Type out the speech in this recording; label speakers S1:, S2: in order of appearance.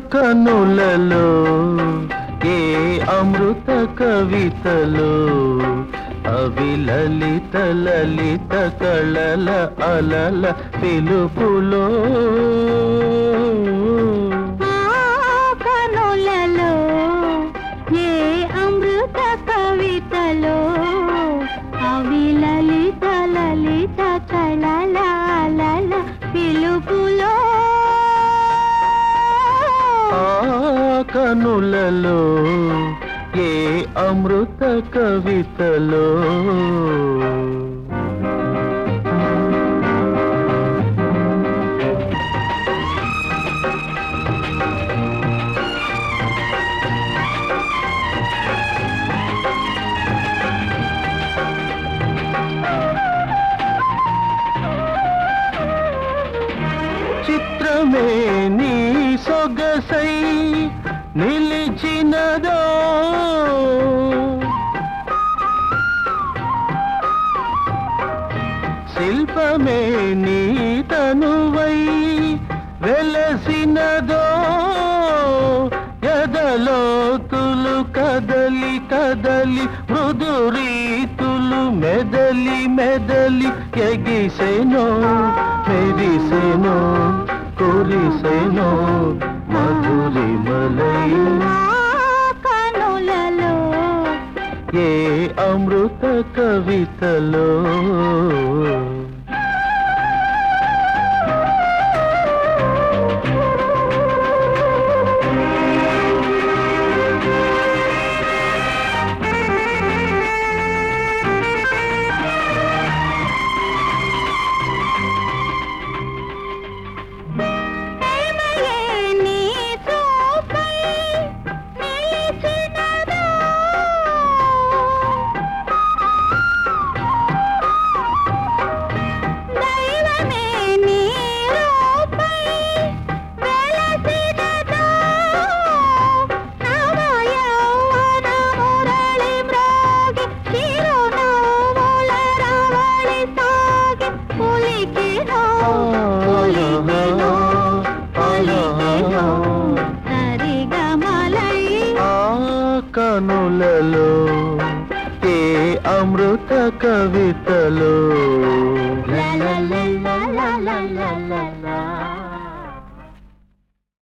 S1: కనులలో ఏ అమృత కవితలో అవి లలిత లలిత కళల అలల పిలుపులో
S2: ఆ కనులలో ఏ అమృత కవితలో అవి లలిత లలిత కళల అలల పిలుపులో
S1: ఆ కనులలో ఏ అమృత కవితలో చిత్రమే నీ సొగసై నిలిచినదో శిల్పమే నీ తనువై వెలసినదో ఎదలోతులు కదలి కదలి మృదు రీతులు మెదలి మెదలి ఎగిసెనో మెరిసెనో కురిసెనో మధురిమలై
S2: ఆ కనులలో
S1: ఏ అమృత కవితలో
S2: ప్రేమయే నీ చూపై నిలిచినదో దైవమే నీ రూపై వెలసినదో నవయౌవన మురళి మ్రోగి చిరునవ్వుల రవళి సాగి పులికినో పులికినో పులికినో సరిగమలై
S1: ఆ కనులలో ఏ అమృత కవితలో
S2: లా లా లా లా లా లా లా లా